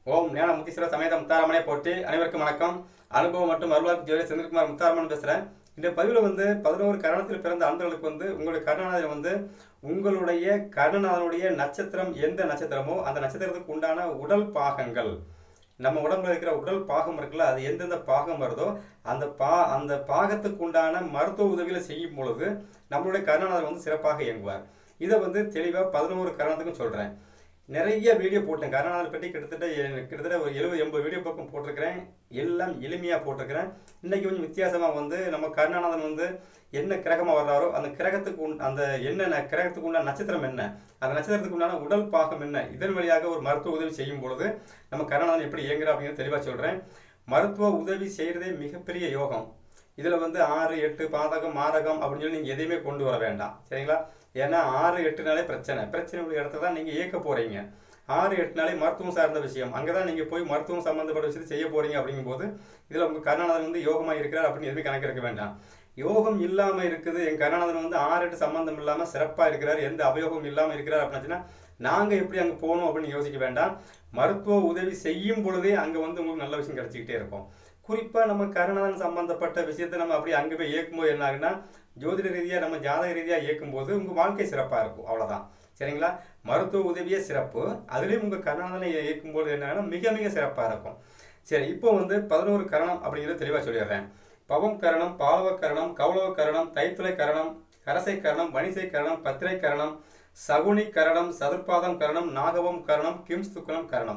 ஓம் ஞான முத்தீஸ்வர சமேத முத்தாரமனை போற்றி அனைவருக்கும் வணக்கம் அனுபவம் மற்றும் அருளாக்கு ஜோதி செந்தில்குமார் முத்தாரமன் பேசுறேன் இந்த பதிவில் வந்து பதினோரு கரணத்தில் பிறந்த அன்பர்களுக்கு வந்து உங்களுடைய கருணாநாதன் வந்து உங்களுடைய கருணாநாதனுடைய நட்சத்திரம் எந்த நட்சத்திரமோ அந்த நட்சத்திரத்துக்கு உண்டான உடல் பாகங்கள் நம்ம உடம்புல இருக்கிற உடல் பாகம் இருக்குல்ல அது எந்தெந்த பாகம் வருதோ அந்த பா அந்த பாகத்துக்கு உண்டான மருத்துவ உதவிகளை செய்யும் பொழுது நம்மளுடைய கருணாநாதன் வந்து சிறப்பாக இயங்குவார் இதை வந்து தெளிவாக பதினோரு கரணத்துக்கும் சொல்கிறேன் நிறைய வீடியோ போட்டேன் கருணாநாதன் பற்றி கிட்டத்தட்ட எ- கிட்டத்தட்ட ஒரு எழுபது எண்பது வீடியோ பக்கம் போட்டிருக்கிறேன் எல்லாம் எளிமையாக போட்டிருக்கிறேன் இன்னைக்கு கொஞ்சம் வித்தியாசமாக வந்து நம்ம கருணாநாதன் வந்து என்ன கிரகமாக வர்றாரோ அந்த கிரகத்துக்கு உண் அந்த என்ன கிரகத்துக்கு உண்டான நட்சத்திரம் என்ன அந்த நட்சத்திரத்துக்கு உண்டான உடல் பாகம் என்ன இதன் வழியாக ஒரு மருத்துவ உதவி செய்யும் பொழுது நம்ம கருணாநாதன் எப்படி இயங்குறா அப்படிங்கிறது தெளிவாக சொல்கிறேன் மருத்துவ உதவி செய்கிறதே மிகப்பெரிய யோகம் இதில் வந்து ஆறு எட்டு பாதகம் மாரகம் அப்படின்னு சொல்லி நீங்கள் எதையுமே கொண்டு வர வேண்டாம் சரிங்களா ஏன்னா ஆறு எட்டுனாலே பிரச்சனை பிரச்சனை உள்ள இடத்துல தான் நீங்கள் இயக்க போகிறீங்க ஆறு எட்டு நாளே மருத்துவம் சார்ந்த விஷயம் அங்கே தான் நீங்கள் போய் மருத்துவம் சம்மந்தப்பட்ட விஷயத்தை செய்ய போகிறீங்க அப்படிங்கும்போது இதில் உங்கள் கருணாநாதன் வந்து யோகமாக இருக்கிறார் அப்படின்னு எதுவுமே கணக்கெடுக்க வேண்டாம் யோகம் இல்லாமல் இருக்குது என் கருணாநாதன் வந்து ஆறு எட்டு சம்பந்தம் இல்லாமல் சிறப்பாக இருக்கிறார் எந்த அவயோகம் இல்லாமல் இருக்கிறார் அப்படின்னா நாங்கள் எப்படி அங்கே போகணும் அப்படின்னு யோசிக்க வேண்டாம் மருத்துவ உதவி செய்யும் பொழுதே அங்கே வந்து உங்களுக்கு நல்ல விஷயம் கிடைச்சிக்கிட்டே இருக்கும் குறிப்பாக நம்ம கருணாதன் சம்பந்தப்பட்ட விஷயத்தை நம்ம அப்படியே அங்கே போய் இயக்கும்போது என்ன ஆகுன்னா ஜோதிட ரீதியாக நம்ம ஜாதக ரீதியாக இயக்கும்போது உங்கள் வாழ்க்கை சிறப்பாக இருக்கும் அவ்வளோதான் சரிங்களா மருத்துவ உதவியே சிறப்பு அதுலேயும் உங்கள் கருணாதனை இயக்கும்போது என்னன்னா மிக மிக சிறப்பாக இருக்கும் சரி இப்போ வந்து பதினோரு கரணம் அப்படிங்கிறத தெளிவாக சொல்லிடுறேன் பவம் கரணம் பாலவ கரணம் கௌளவ கரணம் தைத்துளை கரணம் கரசை கரணம் வணிசை கரணம் பத்திரை கரணம் சகுனி கரணம் சதுர்பாதம் கரணம் நாகவம் கரணம் கிம்ஸ்துக்கணம் கரணம்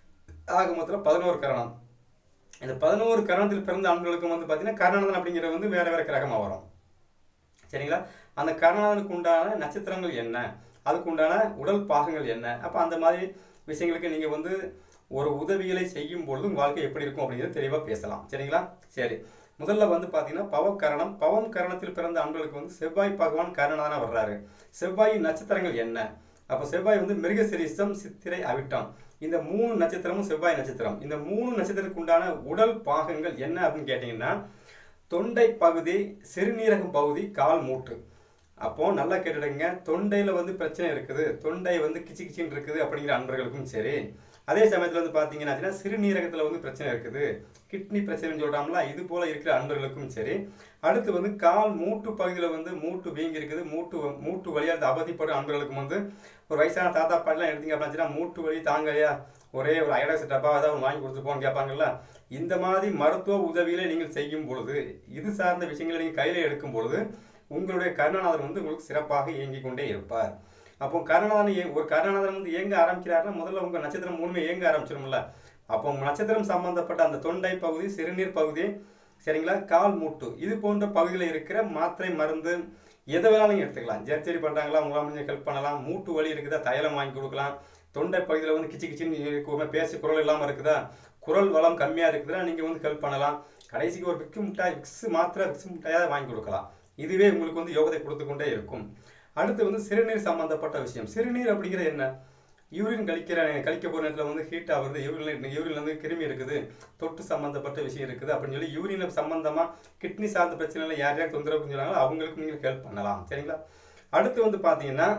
ஆக மொத்தத்தில் பதினோரு கரணம் இந்த பதினோரு கரணத்தில் பிறந்த ஆண்களுக்கும் வந்து பார்த்தீங்கன்னா கருணாநாதன் அப்படிங்கிறது வந்து வேற வேற கிரகமாக வரும் சரிங்களா அந்த கருணாநாதனுக்கு உண்டான நட்சத்திரங்கள் என்ன அதுக்கு உண்டான உடல் பாகங்கள் என்ன அப்போ அந்த மாதிரி விஷயங்களுக்கு நீங்கள் வந்து ஒரு உதவிகளை செய்யும் பொழுது உங்கள் வாழ்க்கை எப்படி இருக்கும் அப்படிங்கிறது தெளிவாக பேசலாம் சரிங்களா சரி முதல்ல வந்து பார்த்தீங்கன்னா பவக்கரணம் பவம் கரணத்தில் பிறந்த ஆண்களுக்கு வந்து செவ்வாய் பகவான் கருணாதனா வர்றாரு செவ்வாயின் நட்சத்திரங்கள் என்ன அப்போ செவ்வாய் வந்து மிருகசிரீசம் சித்திரை அவிட்டம் இந்த மூணு நட்சத்திரமும் செவ்வாய் நட்சத்திரம் இந்த மூணு நட்சத்திரத்துக்கு உண்டான உடல் பாகங்கள் என்ன அப்படின்னு கேட்டிங்கன்னா தொண்டை பகுதி சிறுநீரகம் பகுதி கால் மூட்டு அப்போ நல்லா கேட்டுடுங்க தொண்டையில வந்து பிரச்சனை இருக்குது தொண்டை வந்து கிச்சு கிச்சின்னு இருக்குது அப்படிங்கிற அன்பர்களுக்கும் சரி அதே சமயத்தில் வந்து பார்த்தீங்கன்னா சிறுநீரகத்தில் வந்து பிரச்சனை இருக்குது கிட்னி பிரச்சனைன்னு சொல்கிறாங்களா இது போல இருக்கிற அன்பர்களுக்கும் சரி அடுத்து வந்து கால் மூட்டு பகுதியில் வந்து மூட்டு வீங்கி இருக்குது மூட்டு மூட்டு வழியாக அவதிப்படும் அன்பர்களுக்கும் வந்து ஒரு வயசான தாத்தா பாட்டிலாம் எடுத்தீங்க அப்படின்னா மூட்டு வலி தாங்கலையா ஒரே ஒரு அயடாக்ஸ் டப்பா ஏதாவது ஒன்று வாங்கி கொடுத்து போன்னு கேட்பாங்கல்ல இந்த மாதிரி மருத்துவ உதவிகளை நீங்கள் செய்யும் பொழுது இது சார்ந்த விஷயங்களை நீங்கள் கையில் எடுக்கும் பொழுது உங்களுடைய கருணாநாதன் வந்து உங்களுக்கு சிறப்பாக இயங்கிக் கொண்டே இருப்பார் அப்போ கருணாநாதன் இய- ஒரு கருணாநாதன் வந்து இயங்க ஆரம்பிக்கிறாருன்னா முதல்ல உங்கள் நட்சத்திரம் மூணுமே இயங்க ஆரம்பிச்சிடும்ல அப்போ உங்க நட்சத்திரம் சம்பந்தப்பட்ட அந்த தொண்டை பகுதி சிறுநீர் பகுதி சரிங்களா கால் மூட்டு இது போன்ற பகுதியில் இருக்கிற மாத்திரை மருந்து எதை வேணாலும் நீங்கள் எடுத்துக்கலாம் ஜெர்ச்சரி பண்ணுறாங்களா உங்களால் முடிஞ்ச ஹெல்ப் பண்ணலாம் மூட்டு வலி இருக்குதா தைலம் வாங்கி கொடுக்கலாம் தொண்டை பகுதியில் வந்து கிச்சு கிச்சின்னு இருக்குமே பேசி குரல் இல்லாமல் இருக்குதா குரல் வளம் கம்மியாக இருக்குதுன்னா நீங்கள் வந்து ஹெல்ப் பண்ணலாம் கடைசிக்கு ஒரு விக்கு மிட்டாய் விக்ஸ் மாத்திரை விக்ஸ் மிட்டாயாக வாங்கி கொடுக்கலாம் இதுவே உங்களுக்கு வந்து யோகத்தை கொடுத்து கொண்டே இருக்கும் அடுத்து வந்து சிறுநீர் சம்பந்தப்பட்ட விஷயம் சிறுநீர் அப்படிங்கிறது என்ன யூரின் கழிக்கிற கழிக்க போகிற நேரத்தில் வந்து ஹீட் ஆகுது யூரின் யூரின்ல வந்து கிருமி இருக்குது தொட்டு சம்பந்தப்பட்ட விஷயம் இருக்குது அப்படின்னு சொல்லி யூரின் சம்பந்தமாக கிட்னி சார்ந்த பிரச்சனைகள் யார் யார் தொந்தரவு செஞ்சாங்களோ அவங்களுக்கு நீங்கள் ஹெல்ப் பண்ணலாம் சரிங்களா அடுத்து வந்து பார்த்தீங்கன்னா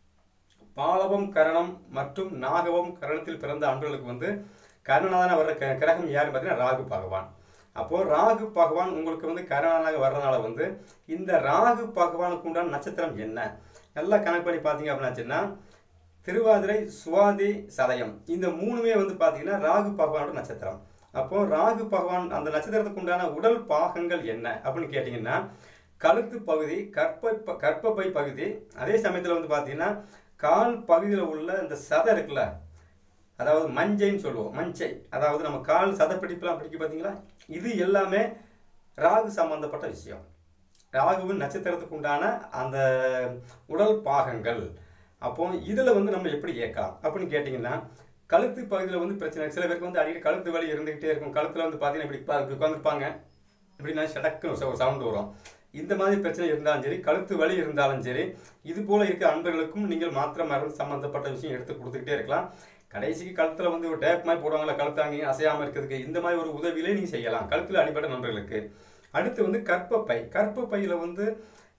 பாலவம் கரணம் மற்றும் நாகவம் கரணத்தில் பிறந்த ஆண்களுக்கு வந்து கருணாதன வர்ற க- கிரகம் யாருன்னு பார்த்தீங்கன்னா ராகு பகவான் அப்போ ராகு பகவான் உங்களுக்கு வந்து கருணானாக வர்றதுனால வந்து இந்த ராகு பகவானுக்கு உண்டான நட்சத்திரம் என்ன நல்லா கணக்கு பண்ணி பார்த்தீங்க அப்படின்னாச்சுன்னா திருவாதிரை சுவாதி சதயம் இந்த மூணுமே வந்து பார்த்தீங்கன்னா ராகு பகவானோட நட்சத்திரம் அப்போ ராகு பகவான் அந்த நட்சத்திரத்துக்கு உண்டான உடல் பாகங்கள் என்ன அப்படின்னு கேட்டிங்கன்னா கழுத்து பகுதி கற்ப ப- கற்பப்பை பகுதி அதே சமயத்தில் வந்து பார்த்தீங்கன்னா கால் பகுதியில் உள்ள இந்த சதை இருக்குல்ல அதாவது மஞ்சைன்னு சொல்லுவோம் மஞ்சை அதாவது நம்ம கால் சதை பிடிப்பெல்லாம் பிடிக்க பார்த்தீங்களா இது எல்லாமே ராகு சம்பந்தப்பட்ட விஷயம் ராகுவின் நட்சத்திரத்துக்கு உண்டான அந்த உடல் பாகங்கள் அப்போ இதில் வந்து நம்ம எப்படி இயக்கலாம் அப்படின்னு கேட்டிங்கன்னா கழுத்து பகுதியில் வந்து பிரச்சனை சில பேருக்கு வந்து அடிக்கடி கழுத்து வலி இருந்துகிட்டே இருக்கும் கழுத்தில் வந்து பார்த்தீங்கன்னா இப்படி உட்கா- இப்படி உட்காந்துருப்பாங்க இப்படின்னா ஷடக்குன்னு ஒரு சவுண்ட் வரும் இந்த மாதிரி பிரச்சனை இருந்தாலும் சரி கழுத்து வலி இருந்தாலும் சரி இது போல இருக்க அன்பர்களுக்கும் நீங்கள் மாத்திரை மருந்து சம்பந்தப்பட்ட விஷயம் எடுத்து கொடுத்துக்கிட்டே இருக்கலாம் கடைசிக்கு கழுத்துல வந்து ஒரு டேப் மாதிரி போடுவாங்களா கழுத்தாங்க அசையாம இருக்கிறதுக்கு இந்த மாதிரி ஒரு உதவியிலே நீங்க செய்யலாம் கழுத்துல அடிப்பட்ட நண்பர்களுக்கு அடுத்து வந்து கற்பப்பை கற்பப்பையில வந்து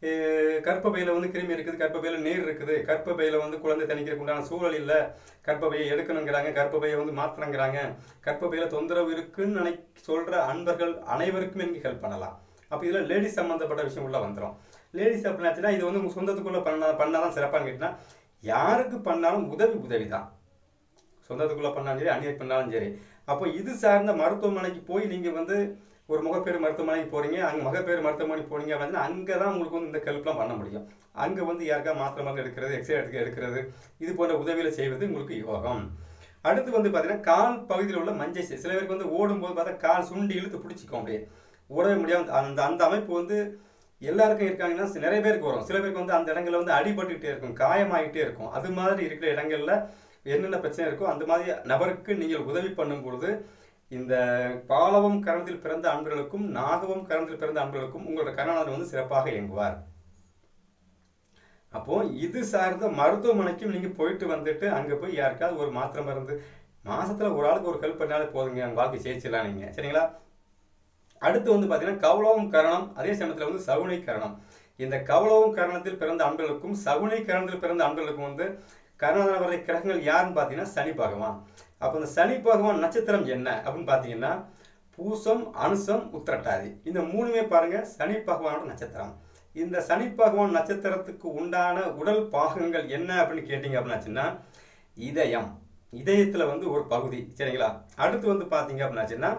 அஹ் கர்ப்பப்பையில வந்து கிருமி இருக்குது கர்ப்பப்பையில நீர் இருக்குது கர்ப்பப்பையில வந்து குழந்தை தணிக்கிறதுக்கு உண்டான சூழல் இல்லை கர்ப்பப்பையை எடுக்கணுங்கிறாங்க கர்ப்பப்பையை வந்து மாற்றணுங்கிறாங்க கர்ப்பப்பையில தொந்தரவு இருக்குன்னு நினை சொல்ற அன்பர்கள் அனைவருக்கும் எனக்கு ஹெல்ப் பண்ணலாம் அப்போ இதில் லேடிஸ் சம்மந்தப்பட்ட விஷயம் உள்ள வந்துடும் லேடிஸ் அப்படின்னாச்சுன்னா இது வந்து உங்க சொந்தத்துக்குள்ள பண்ண பண்ணாதான் சிறப்பான்னு கேட்டிங்கன்னா யாருக்கு பண்ணாலும் உதவி உதவி தான் சொந்தத்துக்குள்ள பண்ணாலும் சரி அந்நியர் பண்ணாலும் சரி அப்போ இது சார்ந்த மருத்துவமனைக்கு போய் நீங்க வந்து ஒரு முகப்பேறு மருத்துவமனைக்கு போறீங்க அங்க மகப்பேறு மருத்துவமனைக்கு போறீங்க அப்படின்னா அங்கே தான் உங்களுக்கு வந்து இந்த ஹெல்ப்லாம் பண்ண முடியும் அங்க வந்து யாருக்கா மாத்திரை மருந்து எடுக்கிறது எக்ஸ்ரே எடுக்க எடுக்கிறது இது போன்ற உதவிகளை செய்வது உங்களுக்கு யோகம் அடுத்து வந்து பார்த்தீங்கன்னா கால் பகுதியில் உள்ள மஞ்சை செல். சில பேருக்கு வந்து ஓடும்போது பார்த்தா கால் சுண்டி இழுத்து பிடிச்சிக்கும் அப்படியே ஓடவே முடியாம அந்த அந்த அமைப்பு வந்து எல்லாருக்கும் இருக்காங்கன்னா சி- நிறைய பேருக்கு வரும் சில பேருக்கு வந்து அந்த இடங்கள்ல வந்து அடிபட்டுக்கிட்டே இருக்கும் காயமாகிட்டே இருக்கும் அது மாதிரி இருக்கிற இடங்கள்ல என்னென்ன பிரச்சனை இருக்கோ அந்த மாதிரி நபருக்கு நீங்கள் உதவி பண்ணும் பொழுது இந்த பாலவம் கரணத்தில் பிறந்த அன்பர்களுக்கும் நாகவம் கரணத்தில் பிறந்த அன்பர்களுக்கும் உங்களோட கரணாளர் வந்து சிறப்பாக இயங்குவார் அப்போ இது சார்ந்த மருத்துவமனைக்கும் நீங்க போயிட்டு வந்துட்டு அங்க போய் யாருக்காவது ஒரு மாத்திரை மருந்து மாசத்துல ஒரு ஆளுக்கு ஒரு ஹெல்ப் பண்ணாலே போதுங்க உங்க வாழ்க்கை ஜெயிச்சிடலாம் நீங்க சரிங்களா அடுத்து வந்து பார்த்தீங்கன்னா கவலவும் கரணம் அதே சமயத்தில் வந்து சகுனி கரணம் இந்த கவலவும் கரணத்தில் பிறந்த அன்பர்களுக்கும் சகுனி கரணத்தில் பிறந்த அன்பர்களுக்கும் வந்து கரணாதன வரை கிரகங்கள் யாருன்னு பார்த்தீங்கன்னா சனி பகவான் அப்போ இந்த சனி பகவான் நட்சத்திரம் என்ன அப்படின்னு பார்த்தீங்கன்னா பூசம் அனுசம் உத்திரட்டாதி இந்த மூணுமே பாருங்க சனி பகவானோட நட்சத்திரம் இந்த சனி பகவான் நட்சத்திரத்துக்கு உண்டான உடல் பாகங்கள் என்ன அப்படின்னு கேட்டீங்க அப்படின்னாச்சுன்னா இதயம் இதயத்துல வந்து ஒரு பகுதி சரிங்களா அடுத்து வந்து பார்த்தீங்க அப்படின்னாச்சுன்னா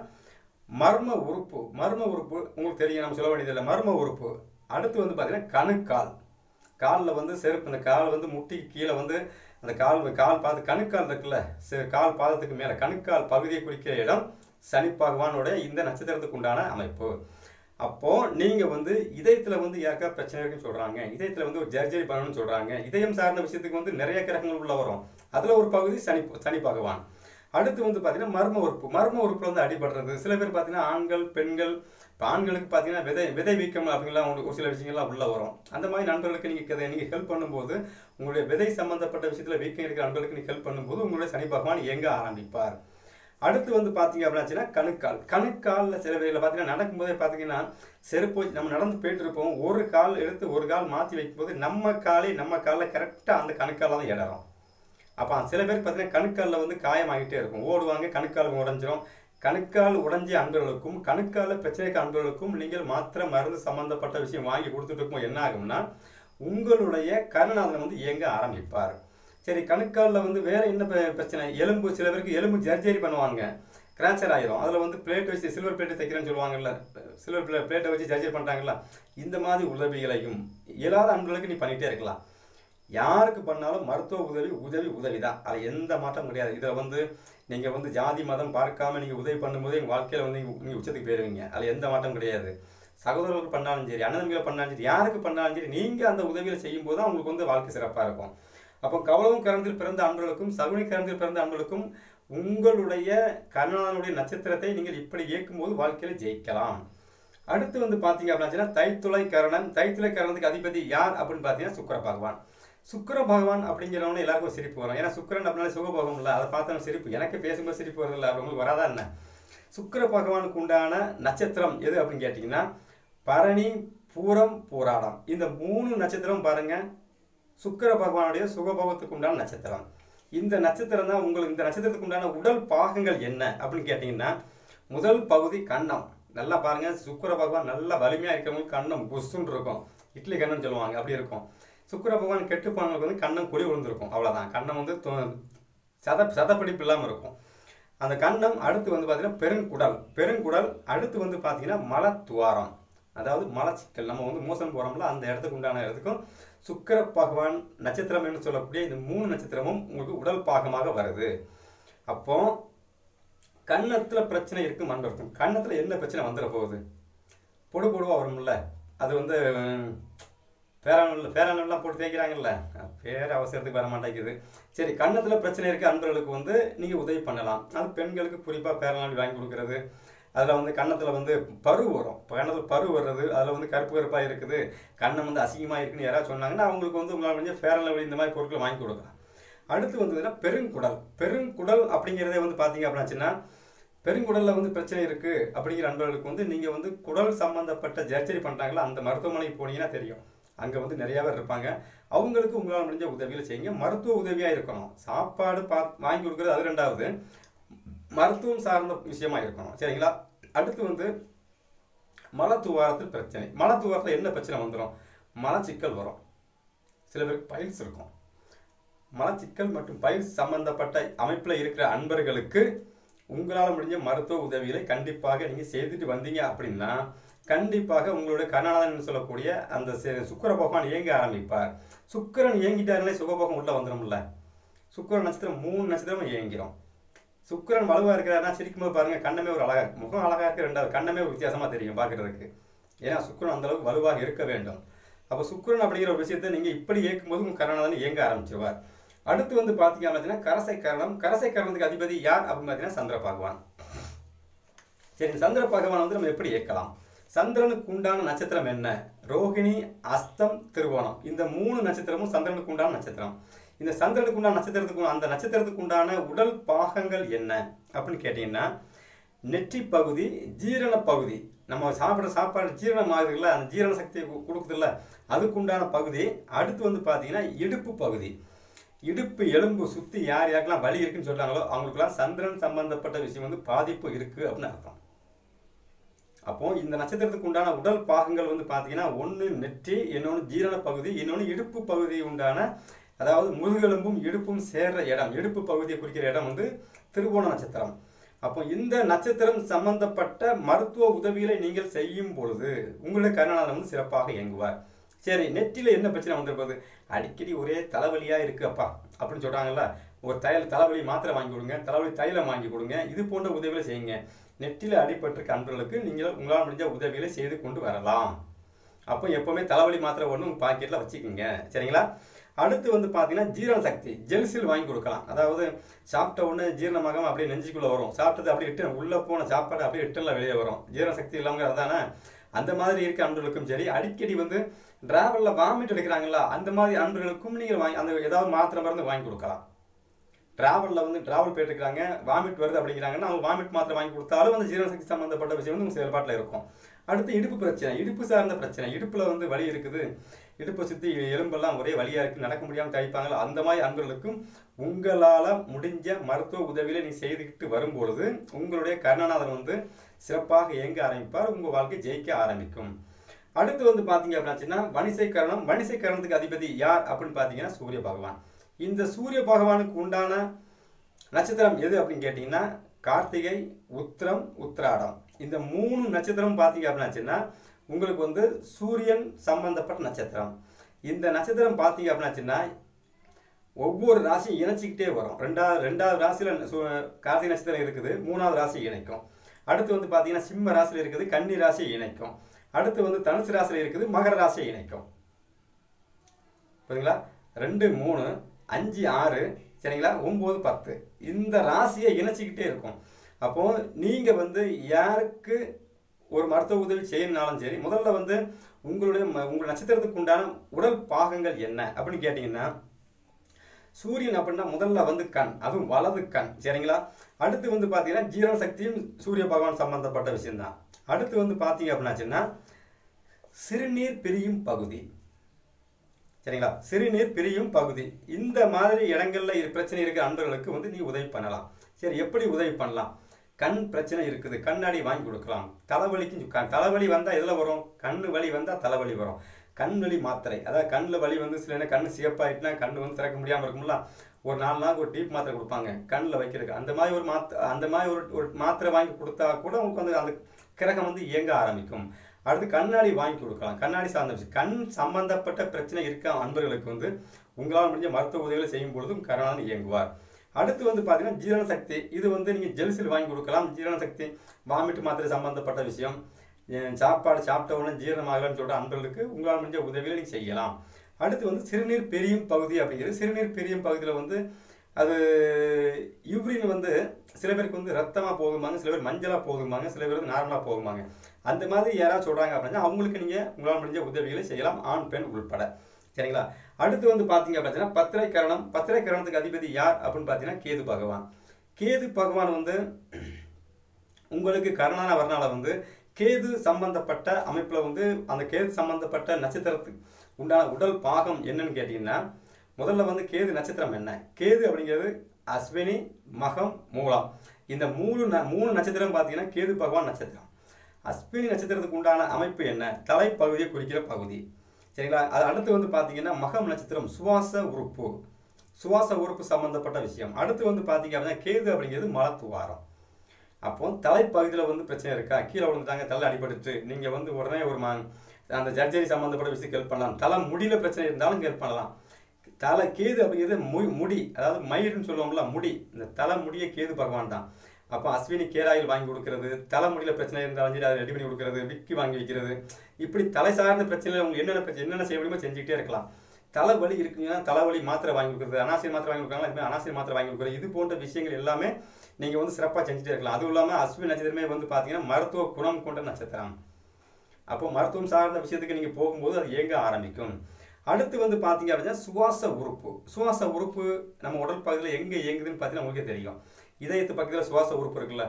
மர்ம உறுப்பு மர்ம உறுப்பு உங்களுக்கு தெரியும் நம்ம சொல்ல வேண்டியதில்லை மர்ம உறுப்பு அடுத்து வந்து பார்த்தீங்கன்னா கணுக்கால் காலில் வந்து செருப்பு இந்த கால் வந்து முட்டிக்கு கீழே வந்து அந்த கால் கால் பாத கணுக்கால் இருக்குல்ல செ- கால் பாதத்துக்கு மேலே கணுக்கால் பகுதியை குறிக்கிற இடம் சனி பகவானுடைய இந்த நட்சத்திரத்துக்கு உண்டான அமைப்பு அப்போ நீங்க வந்து இதயத்துல வந்து யாருக்கா பிரச்சனை இருக்குன்னு சொல்றாங்க இதயத்துல வந்து ஒரு ஜர்ஜரி பண்ணணும்னு சொல்றாங்க இதயம் சார்ந்த விஷயத்துக்கு வந்து நிறைய கிரகங்கள் உள்ள வரும் அதுல ஒரு பகுதி சனி சனி பகவான் அடுத்து வந்து பார்த்தீங்கன்னா மர்ம உறுப்பு மர்ம உறுப்புல வந்து அடிபடுறது சில பேர் பார்த்தீங்கன்னா ஆண்கள் பெண்கள் இப்போ ஆண்களுக்கு பார்த்தீங்கன்னா விதை விதை வீக்கம் அப்படிங்கலாம் உங்களுக்கு ஒரு சில விஷயங்கள்லாம் உள்ள வரும் அந்த மாதிரி நண்பர்களுக்கு நீங்கள் நீங்கள் ஹெல்ப் பண்ணும்போது உங்களுடைய விதை சம்பந்தப்பட்ட விஷயத்தில் வீக்கம் இருக்கிற நண்பர்களுக்கு நீங்கள் ஹெல்ப் பண்ணும்போது உங்களுடைய சனி பகவான் இயங்க ஆரம்பிப்பார் அடுத்து வந்து பார்த்தீங்க அப்படின்னாச்சுன்னா கணுக்கால் கணுக்காலில் சில பேரில் பார்த்தீங்கன்னா நடக்கும்போதே பார்த்தீங்கன்னா செருப்பு வச்சு நம்ம நடந்து போயிட்டு இருப்போம் ஒரு கால் எடுத்து ஒரு கால் மாற்றி வைக்கும்போது நம்ம காலே நம்ம காலில் கரெக்டாக அந்த கணுக்கால தான் இடறோம் அப்போ சில பேர் பார்த்தீங்கன்னா கணுக்காலில் வந்து காயமாகிட்டே இருக்கும் ஓடுவாங்க கணுக்கால் உடஞ்சிரும் கணுக்கால் உடைஞ்ச அன்பர்களுக்கும் கணுக்கால பிரச்சனைக்கு அன்பர்களுக்கும் நீங்கள் மாத்திரை மருந்து சம்பந்தப்பட்ட விஷயம் வாங்கி கொடுத்துட்டு இருக்கும் என்ன ஆகும்னா உங்களுடைய கருணாதனம் வந்து இயங்க ஆரம்பிப்பார் சரி கணுக்காலில் வந்து வேற என்ன பிர- பிரச்சனை எலும்பு சில பேருக்கு எலும்பு ஜர்ஜரி பண்ணுவாங்க கிராச்சர் ஆயிரும் அதில் வந்து பிளேட் வச்சு சில்வர் பிளேட் தைக்கிறேன்னு சொல்லுவாங்கல்ல சில்வர் பிளே பிளேட்டை வச்சு ஜர்ஜரி பண்ணுறாங்கல்ல இந்த மாதிரி உதவிகளையும் இயலாத அன்பர்களுக்கு நீ பண்ணிகிட்டே இருக்கலாம் யாருக்கு பண்ணாலும் மருத்துவ உதவி உதவி உதவி தான் அது எந்த மாற்றம் கிடையாது இதில் வந்து நீங்கள் வந்து ஜாதி மதம் பார்க்காம நீங்கள் உதவி பண்ணும்போது எங்கள் வாழ்க்கையில் வந்து நீங்கள் உச்சத்துக்கு போயிருவீங்க அதில் எந்த மாற்றம் கிடையாது சகோதரர்களுக்கு பண்ணாலும் சரி அண்ணன்களை பண்ணாலும் சரி யாருக்கு பண்ணாலும் சரி நீங்கள் அந்த உதவிகளை செய்யும்போது தான் உங்களுக்கு வந்து வாழ்க்கை சிறப்பாக இருக்கும் அப்போ கவலவும் கரந்தில் பிறந்த அன்பர்களுக்கும் சகுனி கரந்தில் பிறந்த அன்பர்களுக்கும் உங்களுடைய கருணானுடைய நட்சத்திரத்தை நீங்கள் இப்படி இயக்கும்போது வாழ்க்கையில ஜெயிக்கலாம் அடுத்து வந்து பார்த்தீங்க அப்படின்னா தைத்துளை கரணம் தைத்துளை கரணத்துக்கு அதிபதி யார் அப்படின்னு பார்த்தீங்கன்னா சுக்கிர பகவான் சுக்கிர பகவான் அப்படிங்கிறவன எல்லாருக்கும் ஒரு சிரிப்பு வரும் ஏன்னா சுக்கிரன் அப்படின்னாலே சுகபோகம் இல்லை அதை பார்த்தா சிரிப்பு எனக்கு பேசும்போது சிரிப்பு வருது இல்லை உங்களுக்கு வராதா என்ன சுக்கிர பகவானுக்கு உண்டான நட்சத்திரம் எது அப்படின்னு கேட்டிங்கன்னா பரணி பூரம் பூராடம் இந்த மூணு நட்சத்திரம் பாருங்க சுக்கிர பகவானுடைய சுகபோகத்துக்கு உண்டான நட்சத்திரம் இந்த நட்சத்திரம் தான் உங்களுக்கு இந்த நட்சத்திரத்துக்கு உண்டான உடல் பாகங்கள் என்ன அப்படின்னு கேட்டிங்கன்னா முதல் பகுதி கன்னம் நல்லா பாருங்க சுக்கிர பகவான் நல்லா வலிமையா இருக்கிறவங்களுக்கு கண்ணம் புஷ்ஷுன்னு இருக்கும் இட்லி கண்ணம்னு சொல்லுவாங்க அப்படி இருக்கும் சுக்கிர பகவான் கெட்டு போனவங்களுக்கு வந்து கண்ணம் குழி விழுந்திருக்கும் அவ்வளவுதான் கண்ணம் வந்து தொ- சத சதப்பிடிப்பு இல்லாமல் இருக்கும் அந்த கண்ணம் அடுத்து வந்து பார்த்தீங்கன்னா பெருங்குடல் பெருங்குடல் அடுத்து வந்து பார்த்தீங்கன்னா மலத்துவாரம் அதாவது மலச்சிக்கல் நம்ம வந்து மோசம் போகிறோம்ல அந்த இடத்துக்கு உண்டான இடத்துக்கும் சுக்கிர பகவான் நட்சத்திரம் என்று சொல்லக்கூடிய இந்த மூணு நட்சத்திரமும் உங்களுக்கு உடல் பாகமாக வருது அப்போ கன்னத்துல பிரச்சனை இருக்கு மண் இருக்கும் கன்னத்துல என்ன பிரச்சனை வந்துட போகுது பொடு பொடுவா வரும்ல அது வந்து பேரானூல் பேரானூல்லாம் போட்டு தேய்க்கிறாங்கல்ல பேர் அவசரத்துக்கு வர மாட்டேங்குது சரி கன்னத்துல பிரச்சனை இருக்க அன்பர்களுக்கு வந்து நீங்க உதவி பண்ணலாம் அது பெண்களுக்கு குறிப்பா பேரானூல் வாங்கி கொடுக்கறது அதில் வந்து கன்னத்தில் வந்து பரு வரும் இப்போ கன்னத்தில் பரு வர்றது அதில் வந்து கருப்பு கருப்பாக இருக்குது கண்ணம் வந்து அசிங்கமாக இருக்குன்னு யாராவது சொன்னாங்கன்னா அவங்களுக்கு வந்து உங்களால் கொஞ்சம் ஃபேர் லெவல் இந்த மாதிரி பொருட்களை வாங்கி கொடுக்கலாம் அடுத்து வந்ததுன்னா பெருங்குடல் பெருங்குடல் அப்படிங்கிறதே வந்து பார்த்தீங்க அப்படின்னாச்சுன்னா பெருங்குடலில் வந்து பிரச்சனை இருக்குது அப்படிங்கிற நண்பர்களுக்கு வந்து நீங்கள் வந்து குடல் சம்மந்தப்பட்ட ஜர்ஜரி பண்ணுறாங்களா அந்த மருத்துவமனைக்கு போனீங்கன்னா தெரியும் அங்கே வந்து நிறைய பேர் இருப்பாங்க அவங்களுக்கு உங்களால் முடிஞ்ச உதவிகளை செய்யுங்க மருத்துவ உதவியாக இருக்கணும் சாப்பாடு பா வாங்கி கொடுக்குறது அது ரெண்டாவது மருத்துவம் சார்ந்த விஷயமா இருக்கணும் சரிங்களா அடுத்து வந்து மலத்துவாரத்தில் பிரச்சனை மலத்துவாரத்தில் என்ன பிரச்சனை வந்துடும் மலச்சிக்கல் வரும் சில பேருக்கு பைல்ஸ் இருக்கும் மலச்சிக்கல் மற்றும் பைல்ஸ் சம்பந்தப்பட்ட அமைப்பில் இருக்கிற அன்பர்களுக்கு உங்களால் முடிஞ்ச மருத்துவ உதவிகளை கண்டிப்பாக நீங்கள் செய்துட்டு வந்தீங்க அப்படின்னா கண்டிப்பாக உங்களுடைய கர்நாடகன் சொல்லக்கூடிய அந்த சே- சுக்கிர பகவான் இயங்க ஆரம்பிப்பார் சுக்கிரன் இயங்கிட்டாருனே சுகபோகம் உள்ள வந்துடும்ல சுக்கிர நட்சத்திரம் மூணு நட்சத்திரமும் இயங்கிரும் சுக்கிரன் வலுவா இருக்கிறாருன்னா சிரிக்கும் போது பாருங்க கண்ணமே ஒரு அழகா இருக்கு முகம் அழகா இருக்கு ரெண்டாவது கண்ணமே ஒரு வித்தியாசமா தெரியும் பார்க்கிறதுக்கு ஏன்னா சுக்கிரன் அந்த அளவுக்கு வலுவாக இருக்க வேண்டும் அப்போ சுக்கிரன் அப்படிங்கிற ஒரு விஷயத்தை நீங்க இப்படி இயக்கும்போது உங்க கரணாதன் இயங்க ஆரம்பிச்சிருவார் அடுத்து வந்து பாத்தீங்க அப்படின்னா கரசை கரணம் கரசை கரணத்துக்கு அதிபதி யார் அப்படின்னு பார்த்தீங்கன்னா சந்திர பகவான் சரி இந்த சந்திர பகவான் வந்து நம்ம எப்படி இயக்கலாம் சந்திரனுக்கு உண்டான நட்சத்திரம் என்ன ரோகிணி அஸ்தம் திருவோணம் இந்த மூணு நட்சத்திரமும் சந்திரனுக்கு உண்டான நட்சத்திரம் இந்த சந்திரனுக்கு உண்டான நட்சத்திரத்துக்கு அந்த நட்சத்திரத்துக்கு உண்டான உடல் பாகங்கள் என்ன அப்படின்னு கேட்டீங்கன்னா நெற்றி பகுதி ஜீரண பகுதி நம்ம சாப்பிட்ற சாப்பாடு ஜீரணம் ஆகுதுல்ல அந்த ஜீரண சக்தியை கு- கொடுக்குதுல்ல அதுக்குண்டான பகுதி அடுத்து வந்து பார்த்தீங்கன்னா இடுப்பு பகுதி இடுப்பு எலும்பு சுற்றி யார் யாருக்கெல்லாம் வலி இருக்குன்னு சொல்றாங்களோ அவங்களுக்குலாம் சந்திரன் சம்பந்தப்பட்ட விஷயம் வந்து பாதிப்பு இருக்கு அப்படின்னு அர்த்தம் அப்போ இந்த நட்சத்திரத்துக்கு உண்டான உடல் பாகங்கள் வந்து பார்த்தீங்கன்னா ஒன்று நெற்றி இன்னொன்று ஜீரண பகுதி இன்னொன்று இடுப்பு பகுதி உண்டான அதாவது முதுகெலும்பும் இடுப்பும் சேர்ற இடம் இடுப்பு பகுதியை குறிக்கிற இடம் வந்து திருவோண நட்சத்திரம் அப்போ இந்த நட்சத்திரம் சம்பந்தப்பட்ட மருத்துவ உதவிகளை நீங்கள் செய்யும் பொழுது உங்களுடைய கருணாநாதன் வந்து சிறப்பாக இயங்குவார் சரி நெற்றில என்ன பிரச்சனை வந்திருப்பது அடிக்கடி ஒரே தலைவலியா இருக்கு அப்பா அப்படின்னு சொல்றாங்கல்ல ஒரு தைல தலைவலி மாத்திரை வாங்கி கொடுங்க தலைவலி தைலம் வாங்கி கொடுங்க இது போன்ற உதவிகளை செய்யுங்க நெற்றில அடிபட்டிருக்க அன்பர்களுக்கு நீங்கள் உங்களால் முடிஞ்ச உதவிகளை செய்து கொண்டு வரலாம் அப்போ எப்பவுமே தலைவலி மாத்திரை ஒன்று உங்கள் பாக்கெட்டில் வச்சுக்கோங்க சரிங்களா அடுத்து வந்து பார்த்தீங்கன்னா ஜீரண சக்தி ஜெல்சில் வாங்கி கொடுக்கலாம் அதாவது சாப்பிட்ட உடனே ஜீரணமாகாம அப்படியே நெஞ்சுக்குள்ளே வரும் சாப்பிட்டது அப்படியே இட்டு உள்ளே போன சாப்பாடு அப்படியே இட்டுல வெளியே வரும் ஜீரண சக்தி இல்லாமல் அதானே அந்த மாதிரி இருக்க அன்பர்களுக்கும் சரி அடிக்கடி வந்து டிராவலில் வாமிட் எடுக்கிறாங்களா அந்த மாதிரி அன்பர்களுக்கும் நீங்கள் வாங்கி அந்த ஏதாவது மாத்திரை மருந்து வாங்கி கொடுக்கலாம் டிராவலில் வந்து டிராவல் போயிட்டு இருக்காங்க வாமிட் வருது அப்படிங்கிறாங்கன்னா அவங்க வாமிட் மாத்திரை வாங்கி கொடுத்தாலும் அந்த ஜீரண சக்தி சம்மந்தப்பட்ட விஷயம் வந்து உங்க செயல்பாட்டில் இருக்கும் அடுத்து இடுப்பு பிரச்சனை இடுப்பு சார்ந்த பிரச்சனை இடுப்புல வந்து வலி இருக்குது இடுப்பை சுற்றி எலும்பெல்லாம் ஒரே வலியா இருக்கு நடக்க முடியாமல் தவிப்பாங்களா அந்த மாதிரி அன்பர்களுக்கும் உங்களால முடிஞ்ச மருத்துவ உதவிகளை நீ செய்துக்கிட்டு வரும்பொழுது உங்களுடைய கருணாநாதன் வந்து சிறப்பாக இயங்க ஆரம்பிப்பார் உங்க வாழ்க்கை ஜெயிக்க ஆரம்பிக்கும் அடுத்து வந்து பாத்தீங்க அப்படின்னா வணிசை கரணம் வணிசை கரணத்துக்கு அதிபதி யார் அப்படின்னு பாத்தீங்கன்னா சூரிய பகவான் இந்த சூரிய பகவானுக்கு உண்டான நட்சத்திரம் எது அப்படின்னு கேட்டீங்கன்னா கார்த்திகை உத்திரம் உத்திராடம் இந்த மூணு நட்சத்திரம் பார்த்தீங்க அப்படின்னாச்சுன்னா உங்களுக்கு வந்து சூரியன் சம்பந்தப்பட்ட நட்சத்திரம் இந்த நட்சத்திரம் பார்த்தீங்க அப்படின்னாச்சுன்னா ஒவ்வொரு ராசியும் இணைச்சிக்கிட்டே வரும் ரெண்டாவது ரெண்டாவது ராசியில் கார்த்திகை நட்சத்திரம் இருக்குது மூணாவது ராசியை இணைக்கும் அடுத்து வந்து பார்த்தீங்கன்னா சிம்ம ராசியில் இருக்குது கன்னி ராசியை இணைக்கும் அடுத்து வந்து தனுசு ராசியில் இருக்குது மகர ராசியை இணைக்கும் புரியுதுங்களா ரெண்டு மூணு அஞ்சு ஆறு சரிங்களா ஒம்பது பத்து இந்த ராசியை இணைச்சிக்கிட்டே இருக்கும் அப்போ நீங்க வந்து யாருக்கு ஒரு மருத்துவ உதவி செய்யணும்னாலும் சரி முதல்ல வந்து உங்களுடைய ம- உங்கள் நட்சத்திரத்துக்கு உண்டான உடல் பாகங்கள் என்ன அப்படின்னு கேட்டீங்கன்னா சூரியன் அப்படின்னா முதல்ல வந்து கண் அதுவும் வலது கண் சரிங்களா அடுத்து வந்து பார்த்தீங்கன்னா ஜீரண சக்தியும் சூரிய பகவான் சம்பந்தப்பட்ட விஷயம்தான் அடுத்து வந்து பார்த்தீங்க அப்படின்னாச்சுன்னா சிறுநீர் பிரியும் பகுதி சரிங்களா சிறுநீர் பிரியும் பகுதி இந்த மாதிரி இடங்கள்ல இரு- பிரச்சனை இருக்கிற அன்பர்களுக்கு வந்து நீ உதவி பண்ணலாம் சரி எப்படி உதவி பண்ணலாம் கண் பிரச்சனை இருக்குது கண்ணாடி வாங்கி கொடுக்கலாம் தலைவலிக்கு க- தலைவலி வந்தா எதுல வரும் கண்ணு வலி வந்தா தலைவலி வரும் கண் வலி மாத்திரை அதாவது கண்ணில் வலி வந்து சில நேரம் கண்ணு சிவப்பாயிட்டுனா கண்ணு வந்து திறக்க முடியாம இருக்கும்ல ஒரு நாலு நாளுக்கு ஒரு டீப் மாத்திரை கொடுப்பாங்க கண்ணில் வைக்கிறதுக்கு அந்த மாதிரி ஒரு மாத்திரை அந்த மாதிரி ஒரு ஒரு மாத்திரை வாங்கி கொடுத்தா கூட உங்களுக்கு வந்து அந்த கிரகம் வந்து இயங்க ஆரம்பிக்கும் அடுத்து கண்ணாடி வாங்கி கொடுக்கலாம் கண்ணாடி சார்ந்த விஷயம் கண் சம்பந்தப்பட்ட பிரச்சனை இருக்க அன்பர்களுக்கு வந்து உங்களால் முடிஞ்ச மருத்துவ உதவிகளை செய்யும் பொழுதும் கருணாநிதி இயங்குவார் அடுத்து வந்து பார்த்தீங்கன்னா ஜீரண சக்தி இது வந்து நீங்கள் ஜெல்சில் வாங்கி கொடுக்கலாம் ஜீரண சக்தி வாமிட் மாத்திரை சம்பந்தப்பட்ட விஷயம் அஹ் சாப்பாடு சாப்பிட்ட உடனே ஜீரணமாகலன்னு சொல்கிற அன்பர்களுக்கு உங்களால் முடிஞ்ச உதவிகளை நீங்கள் செய்யலாம் அடுத்து வந்து சிறுநீர் பெரியும் பகுதி அப்படிங்கிறது சிறுநீர் பெரியும் பகுதியில் வந்து அது யூரின் வந்து சில பேருக்கு வந்து ரத்தமாக போகுமாங்க சில பேர் மஞ்சளாக போகுமாங்க சில பேர் வந்து நார்மலாக போகுமாங்க அந்த மாதிரி யாராவது சொல்கிறாங்க அப்படின்னா அவங்களுக்கு நீங்கள் உங்களால் முடிஞ்ச உதவிகளை செய்யலாம் ஆண் பெண் உள்பட சரிங்களா அடுத்து வந்து பார்த்தீங்க அப்படின்னா பத்திரை கரணம் பத்திரை கரணத்துக்கு அதிபதி யார் அப்படின்னு பார்த்தீங்கன்னா கேது பகவான் கேது பகவான் வந்து உங்களுக்கு கருணான வர்ணால வந்து கேது சம்பந்தப்பட்ட அமைப்புல வந்து அந்த கேது சம்பந்தப்பட்ட நட்சத்திரத்துக்கு உண்டான உடல் பாகம் என்னன்னு கேட்டிங்கன்னா முதல்ல வந்து கேது நட்சத்திரம் என்ன கேது அப்படிங்கிறது அஸ்வினி மகம் மூலம் இந்த மூணு ந- மூணு நட்சத்திரம் பார்த்தீங்கன்னா கேது பகவான் நட்சத்திரம் அஸ்வினி நட்சத்திரத்துக்கு உண்டான அமைப்பு என்ன தலைப்பகுதியை குறிக்கிற பகுதி சரிங்களா அது அடுத்து வந்து பார்த்தீங்கன்னா மகம் நட்சத்திரம் சுவாச உறுப்பு சுவாச உறுப்பு சம்பந்தப்பட்ட விஷயம் அடுத்து வந்து பார்த்தீங்க அப்படின்னா கேது அப்படிங்கிறது மலத்துவாரம் அப்போ தலைப்பகுதியில் வந்து பிரச்சனை இருக்கா கீழே விழுந்துட்டாங்க தலை அடிபட்டுட்டு நீங்கள் வந்து உடனே ஒரு மா அந்த ஜர்ஜரி சம்மந்தப்பட்ட விஷயத்துக்கு ஹெல்ப் பண்ணலாம் தலை முடியில பிரச்சனை இருந்தாலும் ஹெல்ப் பண்ணலாம் தலை கேது அப்படிங்கிறது மு- முடி அதாவது மயிர்னு சொல்லுவோம்ல முடி இந்த தலை முடிய கேது பகவான் தான் அப்போ அஸ்வினி கேராயில் வாங்கி கொடுக்கறது தலைமுடியில பிரச்சனை இருந்தாலும் சரி அதை ரெடி பண்ணி கொடுக்கறது விக்கி வாங்கி வைக்கிறது இப்படி தலை சார்ந்த பிரச்சனைகள் உங்களுக்கு என்னென்ன பிரச்சனை என்னென்ன செய்ய முடியுமோ செஞ்சுக்கிட்டே இருக்கலாம் தலைவலி இருக்குங்கன்னா தலைவலி மாத்திரை வாங்கி கொடுக்குறது அனாசிரியர் மாத்திரை வாங்கி கொடுக்குறாங்களா இதுமாதிரி அனாசிரியர் மாத்திரை வாங்கி கொடுக்குறது இது போன்ற விஷயங்கள் எல்லாமே நீங்கள் வந்து சிறப்பாக செஞ்சுட்டே இருக்கலாம் அதுவும் இல்லாமல் அஸ்வினி நட்சத்திரமே வந்து பார்த்தீங்கன்னா மருத்துவ குணம் கொண்ட நட்சத்திரம் அப்போ மருத்துவம் சார்ந்த விஷயத்துக்கு நீங்கள் போகும்போது அது இயங்க ஆரம்பிக்கும் அடுத்து வந்து பார்த்தீங்க அப்படின்னா சுவாச உறுப்பு சுவாச உறுப்பு நம்ம உடல் பகுதியில் எங்கே இயங்குதுன்னு பார்த்தீங்கன்னா உங்களுக்கே தெரியும் இதயத்து பக்கத்தில் சுவாச உறுப்பு இருக்குல்ல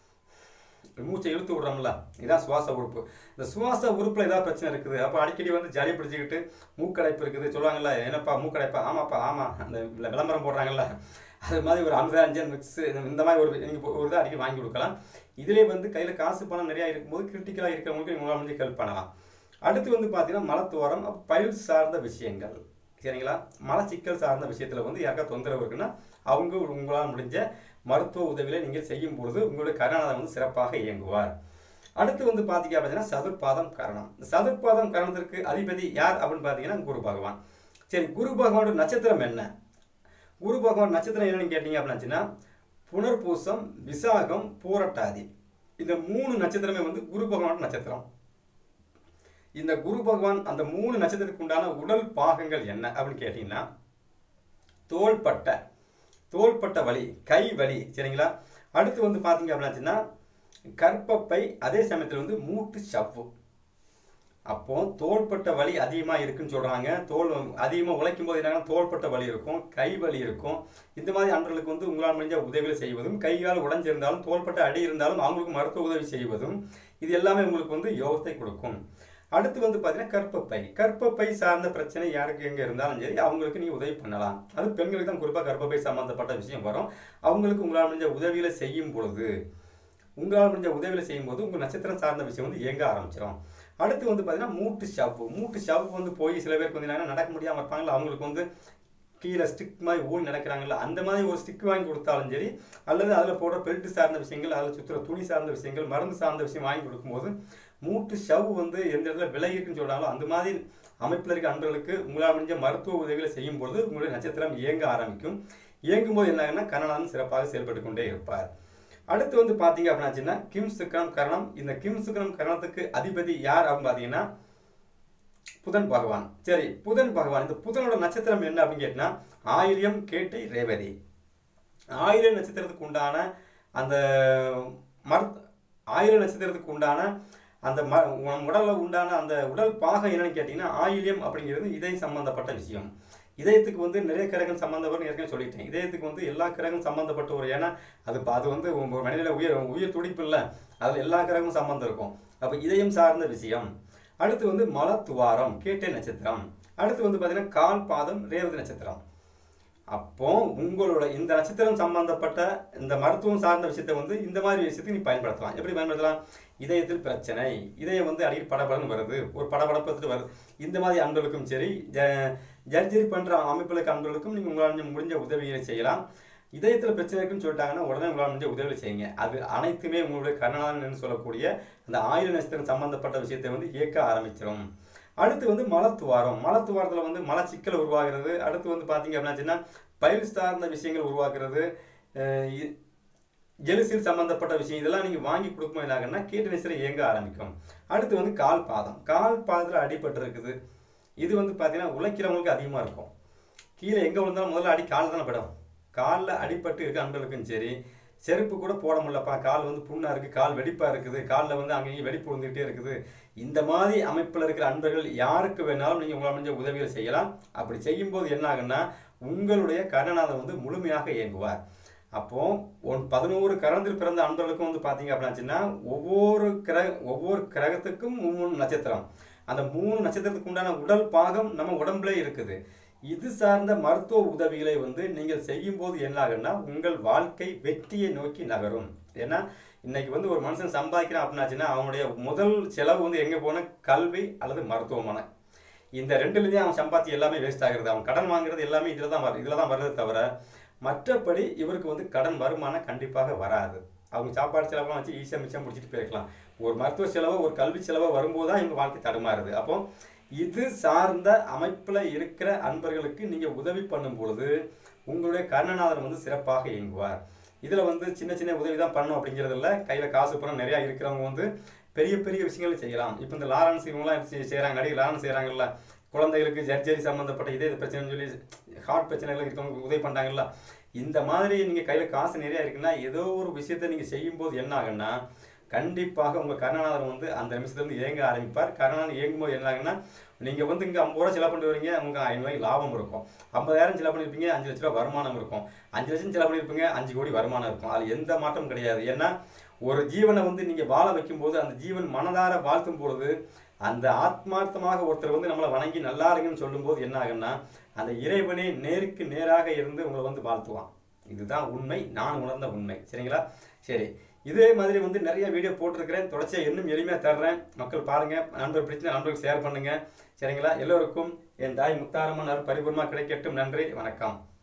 மூச்சை இழுத்து விடுறோம்ல இதான் சுவாச உறுப்பு இந்த சுவாச உறுப்புல ஏதாவது பிரச்சனை இருக்குது அப்போ அடிக்கடி வந்து ஜலி பிடிச்சிக்கிட்டு மூக்கடைப்பு இருக்குது சொல்லுவாங்கல்ல என்னப்பா மூக்கடைப்பா ஆமாப்பா ஆமா அந்த விள- விளம்பரம் போடுறாங்கல்ல அது மாதிரி ஒரு அமிர்தாஞ்சன் மிக்ஸ் இந்த மாதிரி ஒரு நீங்கள் ஒரு இதை அடிக்கடி வாங்கி கொடுக்கலாம் இதிலே வந்து கையில் காசு பணம் நிறையா இருக்கும்போது கிரிட்டிக்கலாக இருக்கிறவங்களுக்கு உங்களால் முடிஞ்சு ஹெல்ப் பண்ணலாம் அடுத்து வந்து பார்த்தீங்கன்னா மலத்துவாரம் பயில் சார்ந்த விஷயங்கள் சரிங்களா மலச்சிக்கல் சார்ந்த விஷயத்தில் வந்து யாருக்கா தொந்தரவு இருக்குன்னா அவங்க உங்களால் முடிஞ்ச மருத்துவ உதவிகளை நீங்கள் செய்யும் பொழுது உங்களுடைய கருணாநாதன் வந்து சிறப்பாக இயங்குவார் அடுத்து வந்து பார்த்தீங்க அப்படின்னா சதுர்பாதம் கரணம் இந்த சதுர்பாதம் கரணத்திற்கு அதிபதி யார் அப்படின்னு பார்த்தீங்கன்னா குரு பகவான் சரி குரு பகவானோட நட்சத்திரம் என்ன குரு பகவான் நட்சத்திரம் என்னன்னு கேட்டீங்க அப்படின்னாச்சுன்னா புனர்பூசம் விசாகம் பூரட்டாதி இந்த மூணு நட்சத்திரமே வந்து குரு பகவானோட நட்சத்திரம் இந்த குரு பகவான் அந்த மூணு நட்சத்திரத்துக்கு உண்டான உடல் பாகங்கள் என்ன அப்படின்னு கேட்டீங்கன்னா தோள்பட்டை தோள்பட்டை வலி கை வலி சரிங்களா அடுத்து வந்து பார்த்தீங்க அப்படின்னாச்சுன்னா கற்பப்பை அதே சமயத்தில் வந்து மூட்டு சவ்வு அப்போ தோள்பட்ட வலி அதிகமாக இருக்குன்னு சொல்கிறாங்க தோல் அதிகமாக உழைக்கும் போது என்னன்னா தோள்பட்ட வலி இருக்கும் கை வலி இருக்கும் இந்த மாதிரி அன்றர்களுக்கு வந்து உங்களால் முடிஞ்ச உதவிகளை செய்வதும் கை கால் உடைஞ்சிருந்தாலும் தோள்பட்ட அடி இருந்தாலும் அவங்களுக்கு மருத்துவ உதவி செய்வதும் இது எல்லாமே உங்களுக்கு வந்து யோகத்தை கொடுக்கும் அடுத்து வந்து பார்த்தீங்கன்னா கற்பப்பை கற்பப்பை சார்ந்த பிரச்சனை யாருக்கு எங்கே இருந்தாலும் சரி அவங்களுக்கு நீங்கள் உதவி பண்ணலாம் அது பெண்களுக்கு தான் குறிப்பாக கற்பப்பை சம்மந்தப்பட்ட விஷயம் வரும் அவங்களுக்கு உங்களால் முடிஞ்ச உதவிகளை செய்யும் பொழுது உங்களால் முடிஞ்ச உதவிகளை செய்யும்போது உங்கள் நட்சத்திரம் சார்ந்த விஷயம் வந்து இயங்க ஆரம்பிச்சிடும் அடுத்து வந்து பார்த்தீங்கன்னா மூட்டு ஷாப்பு மூட்டு ஷாப்பு வந்து போய் சில பேருக்கு வந்து என்னன்னா நடக்க முடியாமல் இருப்பாங்களா அவங்களுக்கு வந்து கீழே ஸ்டிக் மாதிரி ஓடி நடக்கிறாங்கல்ல அந்த மாதிரி ஒரு ஸ்டிக் வாங்கி கொடுத்தாலும் சரி அல்லது அதில் போடுற பெல்ட் சார்ந்த விஷயங்கள் அதில் சுற்றுற துணி சார்ந்த விஷயங்கள் மருந்து சார்ந்த விஷயம் வாங்கி கொடுக்கும்போது மூட்டு ஷவ் வந்து எந்த இடத்துல விலை இருக்குன்னு சொல்கிறாங்களோ அந்த மாதிரி அமைப்பில் இருக்க அன்பர்களுக்கு உங்களால் முடிஞ்ச மருத்துவ உதவிகளை செய்யும் பொழுது உங்களுடைய நட்சத்திரம் இயங்க ஆரம்பிக்கும் இயங்கும் போது என்ன ஆகுன்னா கரணநாதன் சிறப்பாக செயல்பட்டு கொண்டே இருப்பார் அடுத்து வந்து பார்த்தீங்க அப்படின்னாச்சுன்னா கிம் சுக்கரம் கரணம் இந்த கிம் சுக்கரம் கரணத்துக்கு அதிபதி யார் அப்படின்னு பார்த்தீங்கன்னா புதன் பகவான் சரி புதன் பகவான் இந்த புதனோட நட்சத்திரம் என்ன அப்படின்னு கேட்டினா ஆயில்யம் கேட்டை ரேவதி ஆயில நட்சத்திரத்துக்கு உண்டான அந்த மரு ஆயில நட்சத்திரத்துக்கு உண்டான அந்த ம நம் உடல்ல உண்டான அந்த உடல் பாகம் என்னன்னு கேட்டிங்கன்னா ஆயில்யம் அப்படிங்கிறது இதயம் சம்பந்தப்பட்ட விஷயம் இதயத்துக்கு வந்து நிறைய கிரகம் சம்பந்தப்பட்ட ஏற்கனவே சொல்லிட்டேன் இதயத்துக்கு வந்து எல்லா கிரகம் சம்பந்தப்பட்ட ஒரு ஏன்னா அது ப- அது வந்து ஒரு மனிதன உயிர் உயிர் துடிப்பு இல்லை அதில் எல்லா கிரகமும் சம்பந்தம் இருக்கும் அப்போ இதயம் சார்ந்த விஷயம் அடுத்து வந்து மலத்துவாரம் கேட்டை நட்சத்திரம் அடுத்து வந்து பார்த்தீங்கன்னா கால் பாதம் ரேவதி நட்சத்திரம் அப்போ உங்களோட இந்த நட்சத்திரம் சம்பந்தப்பட்ட இந்த மருத்துவம் சார்ந்த விஷயத்தை வந்து இந்த மாதிரி விஷயத்துக்கு நீ பயன்படுத்தலாம் எப்படி பயன்படுத்தலாம் இதயத்தில் பிரச்சனை இதயம் வந்து அடிக்கடி படபடன்னு வருது ஒரு படபடப்பத்துட்டு வருது இந்த மாதிரி அன்பர்களுக்கும் சரி ஜ- ஜர்ஜரி பண்ற அமைப்பில் இருக்க அன்பர்களுக்கும் நீங்க உங்களால் முடிஞ்ச உதவிகளை செய்யலாம் இதயத்தில் பிரச்சனை இருக்குன்னு சொல்லிட்டாங்கன்னா உடனே உங்களால் முடிஞ்ச உதவிகளை செய்யுங்க அது அனைத்துமே உங்களுடைய கருணாதன் சொல்லக்கூடிய அந்த ஆயுள் நட்சத்திரம் சம்பந்தப்பட்ட விஷயத்தை வந்து இயக்க ஆரம்பிச்சிடும் அடுத்து வந்து மலத்துவாரம் மலத்துவாரத்தில் வந்து மலச்சிக்கல் உருவாகிறது அடுத்து வந்து பார்த்தீங்க அப்படின்னா பயில் சார்ந்த விஷயங்கள் உருவாக்குறது அஹ் இ- ஜெலுசில் சம்பந்தப்பட்ட விஷயம் இதெல்லாம் நீங்கள் வாங்கி கொடுக்கும்போது என்ன ஆகுன்னா கீட்டு நெசில் இயங்க ஆரம்பிக்கும் அடுத்து வந்து கால் பாதம் கால் பாதத்தில் அடிபட்டு இருக்குது இது வந்து பார்த்தீங்கன்னா உழைக்கிறவங்களுக்கு அதிகமாக இருக்கும் கீழே எங்கே விழுந்தாலும் முதல்ல அடி கால் தானே படும் காலில் அடிபட்டு இருக்க அன்பர்களுக்கும் சரி செருப்பு கூட போட முடியலப்பா கால் வந்து புண்ணா இருக்கு கால் வெடிப்பா இருக்குது காலில் வந்து அங்கேயும் வெடிப்பு விழுந்துகிட்டே இருக்குது இந்த மாதிரி அமைப்பில் இருக்கிற அன்பர்கள் யாருக்கு வேணாலும் நீங்கள் உங்களால் முடிஞ்ச உதவிகள் செய்யலாம் அப்படி செய்யும்போது என்ன ஆகுன்னா உங்களுடைய கருணாநாதன் வந்து முழுமையாக இயங்குவார் அப்போ ஒன் பதினோரு கரத்தில் பிறந்த அன்பர்களுக்கும் வந்து பார்த்தீங்க அப்படின்னாச்சுன்னா ஒவ்வொரு கிரக ஒவ்வொரு கிரகத்துக்கும் மூணு நட்சத்திரம் அந்த மூணு நட்சத்திரத்துக்கு உண்டான உடல் பாகம் நம்ம உடம்புல இருக்குது இது சார்ந்த மருத்துவ உதவிகளை வந்து நீங்கள் செய்யும்போது என்ன ஆகுன்னா உங்கள் வாழ்க்கை வெற்றியை நோக்கி நகரும் ஏன்னா இன்னைக்கு வந்து ஒரு மனுஷன் சம்பாதிக்கிறான் அப்படின்னாச்சுன்னா அவனுடைய முதல் செலவு வந்து எங்கே போனால் கல்வி அல்லது மருத்துவமனை இந்த ரெண்டுலேயே அவன் சம்பாத்தி எல்லாமே வேஸ்ட் ஆகுறது அவன் கடன் வாங்குறது எல்லாமே இதில் தான் வரும் இதில் தான் வருதே தவிர மற்றபடி இவருக்கு வந்து கடன் வருமானம் கண்டிப்பாக வராது அவங்க சாப்பாடு செலவெல்லாம் வச்சு ஈஸியாக மிச்சம் முடிச்சுட்டு போயிருக்கலாம் ஒரு மருத்துவ செலவோ ஒரு கல்வி செலவோ வரும்போது தான் இவங்க வாழ்க்கை தடுமாறுது அப்போ இது சார்ந்த அமைப்பில் இருக்கிற அன்பர்களுக்கு நீங்கள் உதவி பண்ணும் பொழுது உங்களுடைய கருணநாதன் வந்து சிறப்பாக இயங்குவார் இதில் வந்து சின்ன சின்ன உதவி தான் பண்ணும் அப்படிங்கிறது இல்லை கையில் காசு பணம் நிறையா இருக்கிறவங்க வந்து பெரிய பெரிய விஷயங்களை செய்யலாம் இப்போ இந்த லாரன்ஸ் இவங்களாம் செய்கிறாங்க நடிகை லாரன்ஸ் செய்கிறாங்கல்ல குழந்தைகளுக்கு ஜர்ஜரி சம்மந்தப்பட்ட இதே பிரச்சனைன்னு சொல்லி ஹார்ட் பிரச்சனைகள் இருக்கவங்களுக்கு உதவி பண்ணுறாங்கல்ல இந்த மாதிரி நீங்கள் கையில் காசு நிறையா இருக்குன்னா ஏதோ ஒரு விஷயத்தை நீங்கள் செய்யும்போது என்ன ஆகுன்னா கண்டிப்பாக உங்கள் கருணாநாதன் வந்து அந்த நிமிஷத்துலேருந்து இயங்க ஆரம்பிப்பார் கருணாநாதன் இயங்கும்போது என்ன ஆகுன்னா நீங்கள் வந்து இங்கே ஐம்பது ரூபா செலவு பண்ணிட்டு வரீங்க உங்களுக்கு ஐநூறுவாய்க்கு லாபம் இருக்கும் ஐம்பதாயிரம் செலவு பண்ணியிருப்பீங்க அஞ்சு லட்ச ரூபா வருமானம் இருக்கும் அஞ்சு லட்சம் செலவு பண்ணியிருப்பீங்க அஞ்சு கோடி வருமானம் இருக்கும் அதில் எந்த மாற்றமும் கிடையாது ஏன்னா ஒரு ஜீவனை வந்து நீங்கள் வாழ வைக்கும்போது அந்த ஜீவன் மனதார வாழ்த்தும் பொழுது அந்த ஆத்மார்த்தமாக ஒருத்தர் வந்து நம்மளை வணங்கி நல்லா இருங்கன்னு சொல்லும்போது என்ன ஆகுன்னா அந்த இறைவனே நேருக்கு நேராக இருந்து உங்களை வந்து வாழ்த்துவான் இதுதான் உண்மை நான் உணர்ந்த உண்மை சரிங்களா சரி இதே மாதிரி வந்து நிறைய வீடியோ போட்டிருக்கிறேன் தொடர்ச்சியாக இன்னும் எளிமையாக தர்றேன் மக்கள் பாருங்க நண்பர் பிடிச்ச நண்பர்களுக்கு ஷேர் பண்ணுங்க சரிங்களா எல்லோருக்கும் என் தாய் முத்தாரம்மன் அருள் பரிபூர்ணமாக கிடைக்கட்டும் நன்றி வணக்கம்